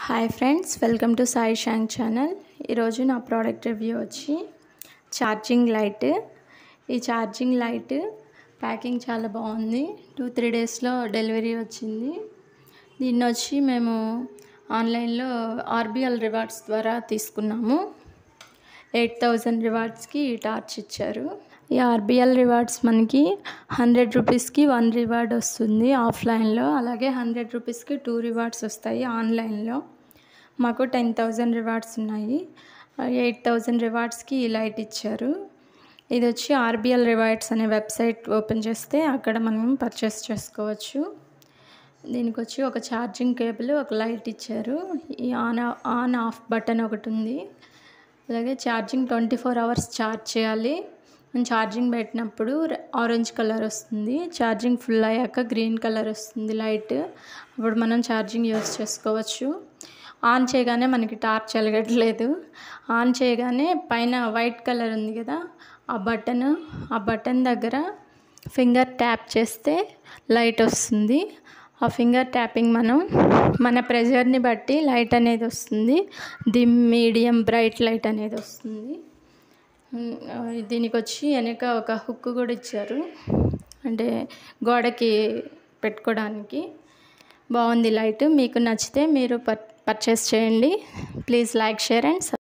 hi friends welcome to Sai Shang channel ఈరోజు నా product review వచ్చి ఛార్జింగ్ లైట్ ఈ ఛార్జింగ్ లైట్ ప్యాకింగ్ చాలా బాగుంది టూ త్రీ డేస్లో డెలివరీ వచ్చింది దీన్ని వచ్చి మేము ఆన్లైన్లో ఆర్బిఎల్ రివార్డ్స్ ద్వారా తీసుకున్నాము ఎయిట్ థౌజండ్ రివార్డ్స్కి ఈ టార్చ్ ఇచ్చారు ఈ ఆర్బిఎల్ రివార్డ్స్ మనకి హండ్రెడ్ రూపీస్కి వన్ రివార్డ్ వస్తుంది ఆఫ్లైన్లో అలాగే హండ్రెడ్ రూపీస్కి టూ రివార్డ్స్ వస్తాయి ఆన్లైన్లో మాకు టెన్ థౌజండ్ రివార్డ్స్ ఉన్నాయి ఎయిట్ థౌజండ్ రివార్డ్స్కి ఈ లైట్ ఇచ్చారు ఇది వచ్చి ఆర్బిఎల్ రివార్డ్స్ అనే వెబ్సైట్ ఓపెన్ చేస్తే అక్కడ మనం పర్చేస్ చేసుకోవచ్చు దీనికి వచ్చి ఒక ఛార్జింగ్ కేబుల్ ఒక లైట్ ఇచ్చారు ఈ ఆన్ ఆన్ ఆఫ్ బటన్ ఒకటి ఉంది అలాగే charging twenty four hours charge చేయాలి మనం ఛార్జింగ్ పెట్టినప్పుడు ఆరెంజ్ కలర్ వస్తుంది ఛార్జింగ్ ఫుల్ అయ్యాక గ్రీన్ కలర్ వస్తుంది లైట్ అప్పుడు మనం ఛార్జింగ్ యూస్ చేసుకోవచ్చు ఆన్ చేయగానే మనకి టార్చ్ వెలగట్లేదు ఆన్ చేయగానే పైన వైట్ కలర్ ఉంది కదా ఆ బటన్ ఆ బటన్ దగ్గర ఫింగర్ ట్యాప్ చేస్తే లైట్ వస్తుంది ఆ ఫింగర్ ట్యాపింగ్ మనం మన ప్రెషర్ని బట్టి లైట్ అనేది వస్తుంది డిమ్ మీడియం బ్రైట్ లైట్ అనేది వస్తుంది దీనికి వచ్చి వెనక ఒక హుక్ కూడా ఇచ్చారు అంటే గోడకి పెట్టుకోవడానికి బాగుంది లైట్ మీకు నచ్చితే మీరు పర్ పర్చేస్ చేయండి ప్లీజ్ లైక్ షేర్ అండ్